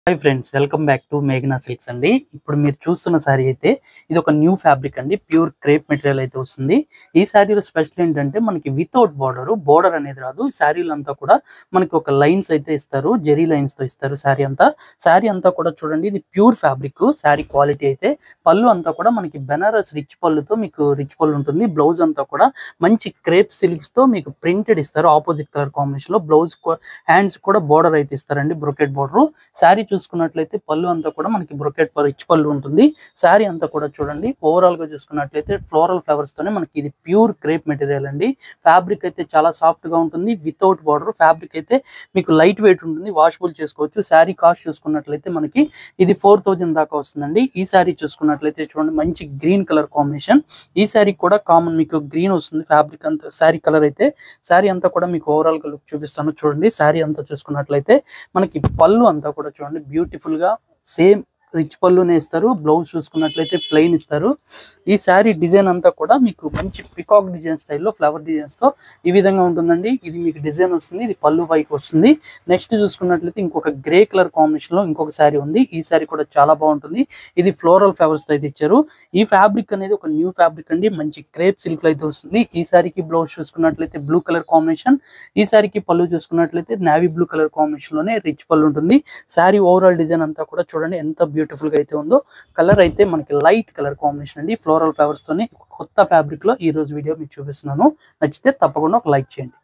hi friends welcome back to మేఘనా silks అండి ఇప్పుడు మీరు చూస్తున్న శారీ అయితే ఇది ఒక న్యూ ఫ్యాబ్రిక్ అండి ప్యూర్ క్రేప్ మెటీరియల్ అయితే వస్తుంది ఈ శారీలో స్పెషల్ ఏంటంటే మనకి వితౌట్ బార్డర్ బోర్డర్ అనేది రాదు ఈ శారీలు అంతా కూడా మనకి ఒక లైన్స్ అయితే ఇస్తారు జెరీ లైన్స్ తో ఇస్తారు శారీ అంతా శారీ అంతా కూడా చూడండి ఇది ప్యూర్ ఫ్యాబ్రిక్ శారీ క్వాలిటీ అయితే పళ్ళు అంతా కూడా మనకి బెనారస్ రిచ్ పళ్ళుతో మీకు రిచ్ పళ్ళు ఉంటుంది బ్లౌజ్ అంతా కూడా మంచి క్రేప్ సిల్క్స్ తో మీకు ప్రింటెడ్ ఇస్తారు ఆపోజిట్ కలర్ కాంబినేషన్ లో బ్లౌజ్ హ్యాండ్స్ కూడా బోర్డర్ అయితే ఇస్తారండి బ్రొకెట్ బోర్డర్ శారీ చూసుకున్నట్లయితే పళ్ళు అంతా కూడా మనకి బ్రొకెట్ రిచ్ పళ్ళు ఉంటుంది శారీ అంతా కూడా చూడండి ఓవరాల్ గా చూసుకున్నట్లయితే ఫ్లోరల్ ఫ్లవర్స్ తోనే మనకి ఇది ప్యూర్ క్రేప్ మెటీరియల్ అండి ఫ్యాబ్రిక్ అయితే చాలా సాఫ్ట్ గా ఉంటుంది వితౌట్ బార్డర్ ఫ్యాబ్రిక్ అయితే మీకు లైట్ వెయిట్ ఉంటుంది వాషబుల్ చేసుకోవచ్చు శారీ కాస్ట్ చూసుకున్నట్లయితే మనకి ఇది ఫోర్ థౌజండ్ దాకా వస్తుందండి ఈ శారీ చూసుకున్నట్లయితే చూడండి మంచి గ్రీన్ కలర్ కాంబినేషన్ ఈ శారీ కూడా కామన్ మీకు గ్రీన్ వస్తుంది ఫ్యాబ్రిక్ అంతా శారీ కలర్ అయితే శారీ అంతా కూడా మీకు ఓవరాల్ గా లుక్ చూపిస్తాను చూడండి శారీ అంతా చూసుకున్నట్లయితే మనకి పళ్ళు అంతా కూడా చూడండి బ్యూటిఫుల్ గా సేమ్ రిచ్ పళ్ళునే ఇస్తారు బ్లౌజ్ చూసుకున్నట్లయితే ప్లెయిన్ ఇస్తారు ఈ శారీ డిజైన్ అంతా కూడా మీకు మంచి పికాక్ డిజైన్ స్టైల్లో ఫ్లవర్ డిజైన్స్ తో ఈ విధంగా ఉంటుందండి ఇది మీకు డిజైన్ వస్తుంది ఇది పళ్ళు పైకి వస్తుంది నెక్స్ట్ చూసుకున్నట్లయితే ఇంకొక గ్రే కలర్ కాంబినేషన్ లో ఇంకొక శారీ ఉంది ఈ శారీ కూడా చాలా బాగుంటుంది ఇది ఫ్లోరల్ ఫ్లవర్స్ తో అయితే ఇచ్చారు ఈ ఫ్యాబ్రిక్ అనేది ఒక న్యూ ఫ్యాబ్రిక్ అండి మంచి క్రేప్ సిల్క్ అయితే వస్తుంది ఈ శారీకి బ్లౌజ్ చూసుకున్నట్లయితే బ్లూ కలర్ కాంబినేషన్ ఈ శారీకి పళ్ళు చూసుకున్నట్లయితే నావీ బ్లూ కలర్ కాంబినేషన్ లోనే రిచ్ పళ్ళు ఉంటుంది శారీ ఓవరాల్ డిజైన్ అంతా కూడా చూడండి ఎంత బ్యూటిఫుల్ గా అయితే ఉందో కలర్ అయితే మనకి లైట్ కలర్ కాంబినేషన్ అండి ఫ్లోరల్ ఫ్లవర్స్ తోని కొత్త ఫ్యాబ్రిక్ లో ఈ రోజు వీడియో మీకు చూపిస్తున్నాను నచ్చితే తప్పకుండా ఒక లైక్ చేయండి